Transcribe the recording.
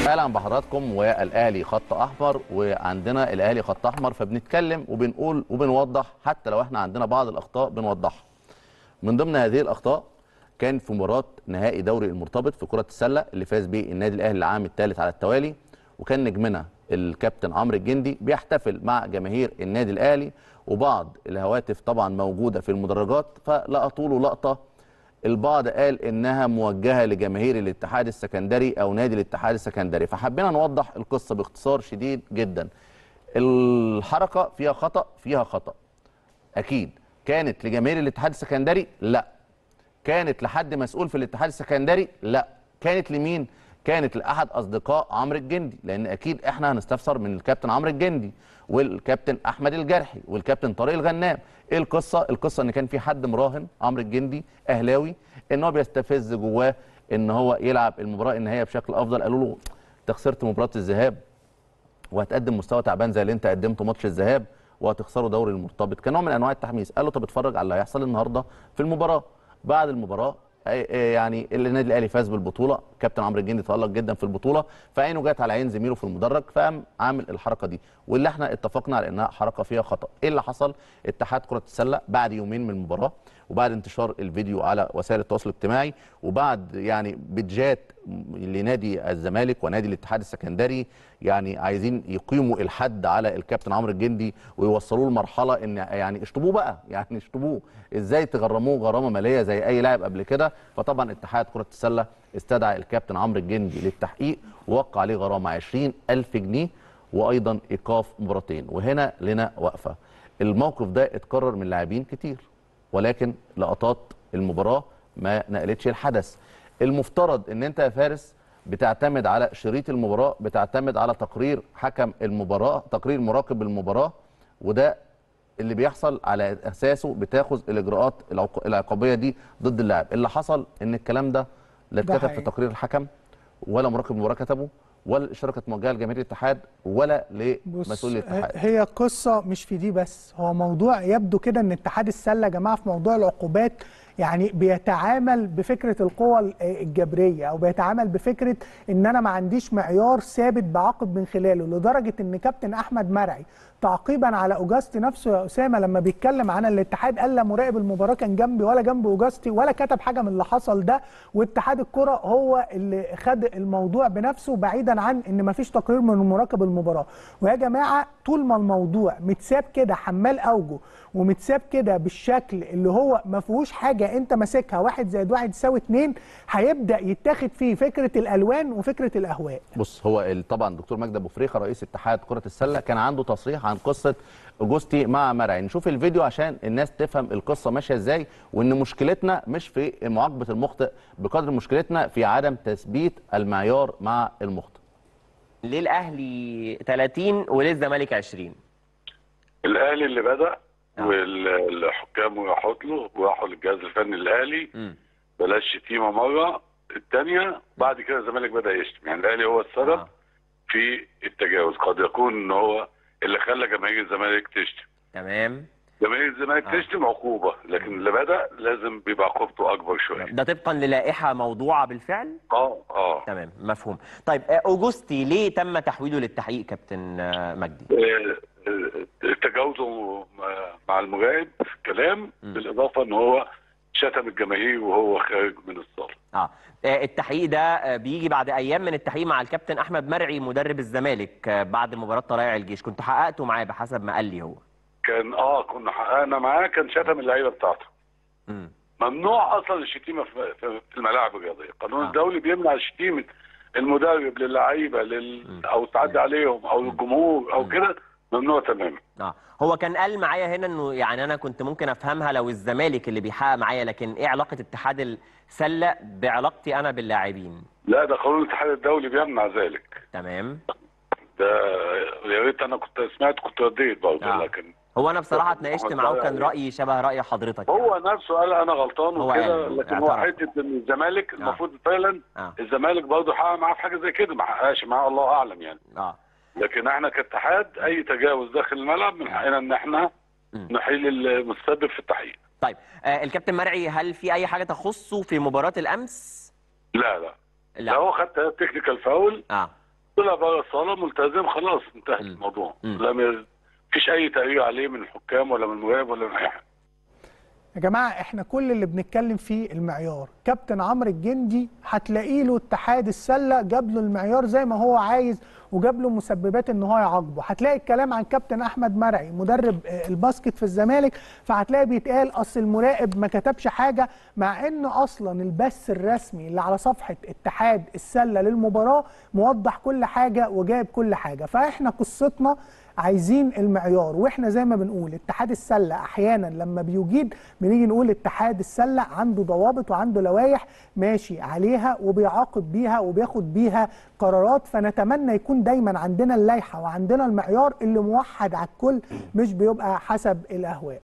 اهلا بحضراتكم والاهلي خط احمر وعندنا الاهلي خط احمر فبنتكلم وبنقول وبنوضح حتى لو احنا عندنا بعض الاخطاء بنوضحها من ضمن هذه الاخطاء كان في مباراه نهائي دوري المرتبط في كره السله اللي فاز بيه النادي الاهلي العام الثالث على التوالي وكان نجمنا الكابتن عمرو الجندي بيحتفل مع جماهير النادي الاهلي وبعض الهواتف طبعا موجوده في المدرجات فلقطوا له لقطه البعض قال انها موجهه لجماهير الاتحاد السكندري او نادي الاتحاد السكندري فحبينا نوضح القصه باختصار شديد جدا الحركه فيها خطا فيها خطا اكيد كانت لجماهير الاتحاد السكندري لا كانت لحد مسؤول في الاتحاد السكندري لا كانت لمين كانت لاحد اصدقاء عمرو الجندي لان اكيد احنا هنستفسر من الكابتن عمرو الجندي والكابتن احمد الجرحي والكابتن طارق الغنام ايه القصه القصه ان كان في حد مراهن عمرو الجندي اهلاوي ان هو بيستفز جواه ان هو يلعب المباراه النهائيه بشكل افضل قالوا له انت خسرت مباراه الذهاب وهتقدم مستوى تعبان زي اللي انت قدمته ماتش الذهاب وهتخسروا دوري المرتبط كنوع من انواع التحميس قال له طب اتفرج على اللي هيحصل النهارده في المباراه بعد المباراه يعني النادي الاهلي فاز بالبطوله كابتن عمرو الجندي تالق جدا في البطوله فعينه جت على عين زميله في المدرج فقام عامل الحركه دي واللي احنا اتفقنا على انها حركه فيها خطا ايه اللي حصل اتحاد كره السله بعد يومين من المباراه وبعد انتشار الفيديو على وسائل التواصل الاجتماعي وبعد يعني بيدجات لنادي الزمالك ونادي الاتحاد السكندري يعني عايزين يقيموا الحد على الكابتن عمرو الجندي ويوصلوه لمرحله ان يعني اشطبوه بقى يعني اشطبوه ازاي تغرموه غرامه ماليه زي اي لاعب قبل كده فطبعا اتحاد كره السله استدعى الكابتن عمرو الجندي للتحقيق ووقع عليه غرامه 20000 جنيه وايضا ايقاف مباراتين وهنا لنا وقفه الموقف ده اتكرر من لاعبين كتير ولكن لقطات المباراه ما نقلتش الحدث المفترض ان انت يا فارس بتعتمد على شريط المباراه بتعتمد على تقرير حكم المباراه تقرير مراقب المباراه وده اللي بيحصل على اساسه بتاخذ الاجراءات العقابيه دي ضد اللاعب اللي حصل ان الكلام ده لا اتكتب في تقرير الحكم ولا مراقب المباراه كتبه ولا الاشاره كانت موجهه لجماهير الاتحاد ولا لمسؤول الاتحاد هي قصه مش في دي بس هو موضوع يبدو كده ان اتحاد السله يا جماعه في موضوع العقوبات يعني بيتعامل بفكره القوى الجبريه او بيتعامل بفكره ان انا ما عنديش معيار ثابت بعاقب من خلاله لدرجه ان كابتن احمد مرعي تعقيبا على اوجاستي نفسه يا اسامه لما بيتكلم عن الاتحاد قال لا مراقب المباراه كان جنبي ولا جنب اوجاستي ولا كتب حاجه من اللي حصل ده واتحاد الكره هو اللي خد الموضوع بنفسه بعيدا عن ان ما فيش تقرير من مراقب المباراه ويا جماعه طول ما الموضوع متساب كده حمال اوجه ومتساب كده بالشكل اللي هو ما فيهوش حاجه انت ماسكها واحد زائد واحد يساوي اتنين هيبدا يتاخد فيه فكره الالوان وفكره الاهواء بص هو طبعا دكتور مجدي ابو فريخه رئيس اتحاد كره السله كان عنده تصريح عن قصه اوجوستي مع مرعي نشوف الفيديو عشان الناس تفهم القصه ماشيه ازاي وان مشكلتنا مش في معاقبه المخطئ بقدر مشكلتنا في عدم تثبيت المعيار مع المخطئ ليه الاهلي 30 وليه الزمالك 20 الاهلي اللي بدا والحكام راحوا له وراحوا للجهاز الفني الاهلي بلاش شتيمه مره الثانيه بعد كده الزمالك بدا يشتم يعني الاهلي هو السبب آه. في التجاوز قد يكون ان هو اللي خلى جماهير الزمالك تشتم تمام جماهير الزمالك آه. تشتم عقوبه لكن اللي بدا لازم بيبقى عقوبته اكبر شويه ده طبقا للائحه موضوعه بالفعل اه اه تمام مفهوم طيب اوجوستي ليه تم تحويله للتحقيق كابتن مجدي تجاوزه مع المراقب في الكلام بالاضافه ان هو شتم الجماهير وهو خارج من الصاله اه التحقيق ده بيجي بعد ايام من التحقيق مع الكابتن احمد مرعي مدرب الزمالك بعد مباراه طلائع الجيش كنت حققته معاه بحسب ما قال لي هو كان اه كنا حققنا معاه كان شتم اللعيبه بتاعته امم ممنوع اصلا الشتيمه في, في الملاعب الرياضيه القانون آه. الدولي بيمنع شتيمه المدرب للعيبه لل... او تعدي عليهم او الجمهور او كده ممنوع تماما اه هو كان قال معايا هنا انه يعني انا كنت ممكن افهمها لو الزمالك اللي بيحقق معايا لكن ايه علاقه اتحاد السله بعلاقتي انا باللاعبين لا ده قانون الاتحاد الدولي بيمنع ذلك تمام ده يا ريت انا كنت سمعت كنت رديت برضه آه. لكن هو انا بصراحه اتناقشت معاه وكان رايي شبه راي حضرتك هو يعني. نفسه قال انا غلطان وكده لكن هو حته ان الزمالك آه. المفروض فعلا آه. الزمالك برضه حقق معاه في حاجه زي كده ما حققش معاه الله اعلم يعني اه لكن احنا كاتحاد اي تجاوز داخل الملعب من حقنا ان احنا نحيل المتسبب في التحقيق طيب آه الكابتن مرعي هل في اي حاجه تخصه في مباراه الامس لا لا لا هو خد تكنيكال فاول اه طلع بره الصاله ملتزم خلاص انتهت مم. الموضوع مم. لا م- فيش اي تغيير عليه من الحكام ولا من المراقب ولا من اي حاجه يا جماعه احنا كل اللي بنتكلم فيه المعيار كابتن عمرو الجندي هتلاقي له اتحاد السله جاب له المعيار زي ما هو عايز وجاب له مسببات ان هو يعاقبه هتلاقي الكلام عن كابتن احمد مرعي مدرب آه، الباسكت في الزمالك فهتلاقي بيتقال اصل المراقب ما كتبش حاجه مع ان اصلا البث الرسمي اللي على صفحه اتحاد السله للمباراه موضح كل حاجه وجايب كل حاجه فاحنا قصتنا عايزين المعيار واحنا زي ما بنقول اتحاد السله احيانا لما بيجيد بنيجي نقول اتحاد السله عنده ضوابط وعنده لوائح ماشي عليها وبيعاقب بيها وبياخد بيها قرارات فنتمنى يكون دايما عندنا اللائحه وعندنا المعيار اللي موحد على الكل مش بيبقى حسب الاهواء